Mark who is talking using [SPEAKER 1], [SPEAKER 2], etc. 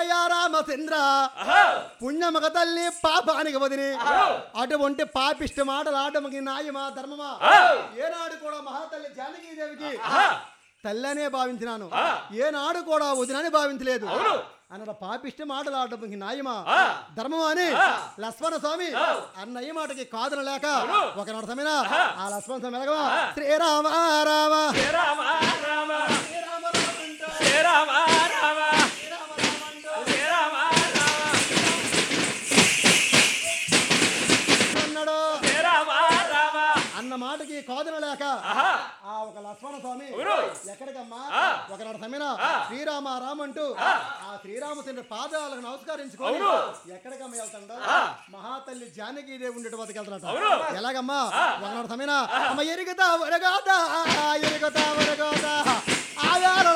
[SPEAKER 1] అయ్యా రామచంద్ర పుణ్యమగ తల్లి పాపానికి వదిలి అటువంటి పాపిష్ట మాటలు ఆడమకి న్యాయమా ధర్మమా ఏనాడు కూడా మహాతల్లి జానకీదేవికి తల్లనే భావించినాను ఏనాడు కూడా వదినని భావించలేదు అన్న పాపిష్ట మాటలు ఆడమకి న్యాయమా ధర్మమా అని లక్ష్మణ స్వామి అన్నయ్య మాటకి కాదన లేక ఒకనాడు సమయన ఆ లక్ష్మణ స్వామి ఎలాగమా శ్రీరామ రామ
[SPEAKER 2] రామ రామ
[SPEAKER 1] శ్రీరామ రామ అంటూ,
[SPEAKER 2] రామ రామ
[SPEAKER 1] శ్రీరామ రామ అంటూ
[SPEAKER 2] రామ రామ
[SPEAKER 1] అన్నాడు
[SPEAKER 2] రామ రామ
[SPEAKER 1] అన్న మాటకి కాదన లేక
[SPEAKER 2] ఆహా
[SPEAKER 1] ఆ ఒక లక్ష్మణ స్వామి
[SPEAKER 2] ఊరు.
[SPEAKER 1] ఎక్కడికమ్మా
[SPEAKER 2] ఆ.
[SPEAKER 1] ఒకనాడు సమయన శ్రీరామ రామ అంటూ ఆ శ్రీరామచంద్ర పాదాలకు నమస్కరించుకొని
[SPEAKER 2] అవును.
[SPEAKER 1] ఎక్కడికమ్మా వెళ్తాడు
[SPEAKER 2] ఆ.
[SPEAKER 1] మహాతల్లి జానకీదేవి ఉండేటి వద్దకు
[SPEAKER 2] అవును.
[SPEAKER 1] వెళ్తాడట ఎలాగమ్మా ఒకనాడు సమయన అమ్మ ఎరుగుతా వరగాదా ఎరుగుతా వరగాదా ఆవేళ